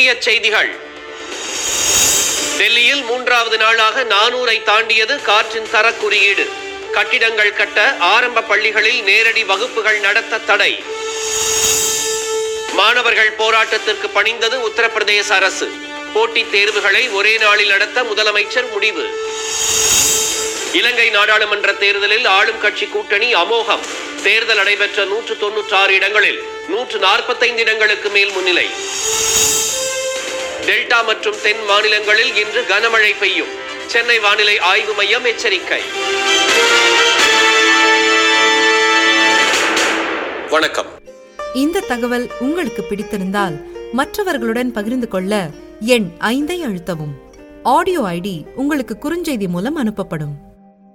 முக்கிய செய்திகள் டெல்லியில் மூன்றாவது நாளாக நானூரை தாண்டியது காற்றின் தர குறியீடு கட்டிடங்கள் கட்ட ஆரம்ப பள்ளிகளில் நேரடி வகுப்புகள் நடத்த தடை மாணவர்கள் போராட்டத்திற்கு பணிந்தது உத்தரப்பிரதேச அரசு போட்டித் தேர்வுகளை ஒரே நாளில் நடத்த முதலமைச்சர் முடிவு இலங்கை நாடாளுமன்ற தேர்தலில் ஆளும் கட்சி கூட்டணி அமோகம் தேர்தல் நடைபெற்ற நூற்று தொன்னூற்றி ஆறு இடங்களில் நூற்று நாற்பத்தைந்து இடங்களுக்கு மேல் முன்னிலை டெல்டா மற்றும் தென் மாநிலங்களில் இன்று கனமழை பெய்யும் சென்னை வானிலை ஆய்வு மையம் எச்சரிக்கை வணக்கம் இந்த தகவல் உங்களுக்கு பிடித்திருந்தால் மற்றவர்களுடன் பகிர்ந்து கொள்ள எண் ஐந்தை அழுத்தவும் ஆடியோ ஐடி உங்களுக்கு குறுஞ்செய்தி மூலம் அனுப்பப்படும்